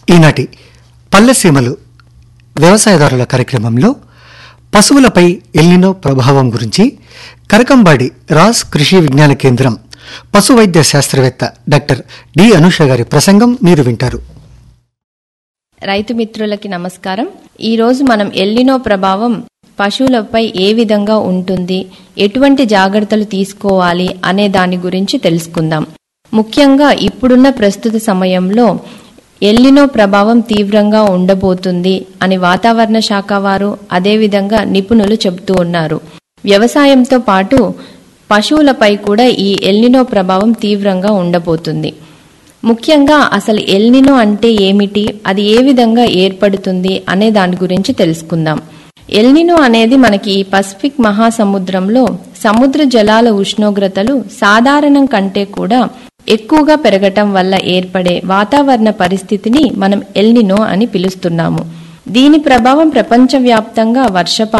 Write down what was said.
ఈనాటి పల్లెసీమలు వ్యవసాయదారుల కార్యక్రమంలో పశువులపై ఎల్నినో ప్రభావం గురించి కరకంబాడి రాస్ కృషి విజ్ఞాన కేంద్రం పశు వైద్య శాస్త్రవేత్త డాక్టర్ డి అనుష గారి ప్రసంగం మీరు వింటారు రైతు మిత్రులకి నమస్కారం ఈ రోజు మనం ఎల్లినో ప్రభావం పశువులపై ఏ విధంగా ఉంటుంది ఎటువంటి జాగ్రత్తలు తీసుకోవాలి అనే దాని గురించి తెలుసుకుందాం ముఖ్యంగా ఇప్పుడున్న ప్రస్తుత సమయంలో ఎల్లినో ప్రభావం తీవ్రంగా ఉండబోతుంది అని వాతావరణ శాఖ వారు అదేవిధంగా నిపుణులు చెబుతూ ఉన్నారు వ్యవసాయంతో పాటు పశువులపై కూడా ఈ ఎల్నినో ప్రభావం తీవ్రంగా ఉండబోతుంది ముఖ్యంగా అసలు ఎల్నినో అంటే ఏమిటి అది ఏ విధంగా ఏర్పడుతుంది అనే దాని గురించి తెలుసుకుందాం ఎల్నినో అనేది మనకి ఈ పసిఫిక్ మహాసముద్రంలో సముద్ర జలాల ఉష్ణోగ్రతలు సాధారణం కంటే కూడా ఎక్కువగా పెరగటం వల్ల ఏర్పడే వాతావరణ పరిస్థితిని మనం ఎల్నినో అని పిలుస్తున్నాము దీని ప్రభావం ప్రపంచవ్యాప్తంగా వర్షపాతం